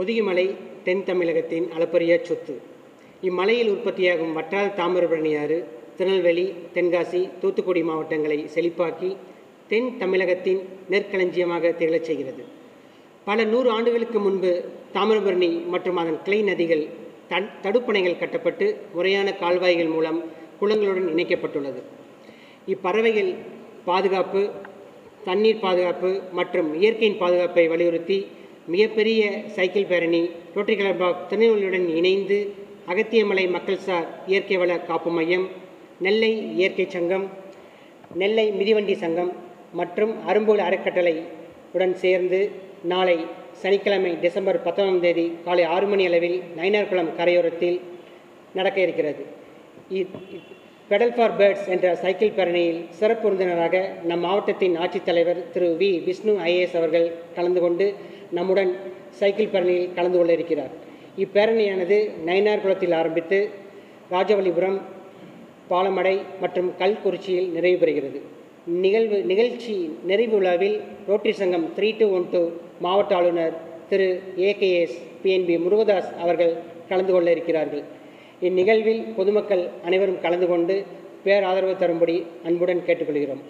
பொதிகைமலை தென் தமிழகத்தின் அளப்பரிய சொத்து இம்மலையில் உற்பத்தியாகும் வட்டார தாமிரபரணி ஆறு திருநெல்வேலி தென்காசி தூத்துக்குடி மாவட்டங்களை செழிப்பாக்கி தென் தமிழகத்தின் நெற்களஞ்சியமாக திகழச் செய்கிறது பல நூறு ஆண்டுகளுக்கு முன்பு தாமிரபரணி மற்றும் அதன் கிளை நதிகள் தன் தடுப்பணைகள் கட்டப்பட்டு முறையான கால்வாய்கள் மூலம் குளங்களுடன் இணைக்கப்பட்டுள்ளது இப்பறவைகள் பாதுகாப்பு தண்ணீர் பாதுகாப்பு மற்றும் இயற்கையின் பாதுகாப்பை வலியுறுத்தி மிகப்பெரிய சைக்கிள் பேரணி ரோட்டரி கிளப் ஆஃப் திருநெல்வேலியுடன் இணைந்து அகத்தியமலை மக்கள் சார் இயற்கை வள காப்பு மையம் நெல்லை இயற்கை சங்கம் நெல்லை மிதிவண்டி சங்கம் மற்றும் அரும்புகள் அறக்கட்டளை உடன் சேர்ந்து நாளை சனிக்கிழமை டிசம்பர் பத்தொன்பதாம் தேதி காலை ஆறு மணி அளவில் நயினார்குளம் கரையோரத்தில் நடக்க இருக்கிறது பெடல் ஃபார் பேர்ட்ஸ் என்ற சைக்கிள் பேரணியில் சிறப்பு விருந்தினராக நம் மாவட்டத்தின் ஆட்சித்தலைவர் திரு வி விஷ்ணு ஐஏஎஸ் அவர்கள் கலந்து கொண்டு நம்முடன் சைக்கிள் பேரணியில் கலந்து கொள்ள இருக்கிறார் இப்பேரணியானது நயினார்குளத்தில் ஆரம்பித்து ராஜவல்லிபுரம் பாலமடை மற்றும் கல்குறிச்சியில் நிறைவு பெறுகிறது நிகழ்வு நிகழ்ச்சி நிறைவு விழாவில் ரோட்டரி சங்கம் த்ரீ டூ ஒன் டூ மாவட்ட ஆளுநர் திரு ஏகேஎஸ் பிஎன்பி முருகதாஸ் அவர்கள் கலந்து கொள்ள இருக்கிறார்கள் இந்நிகழ்வில் பொதுமக்கள் அனைவரும் கலந்து கொண்டு பேராதரவு தரும்படி அன்புடன் கேட்டுக்கொள்கிறோம்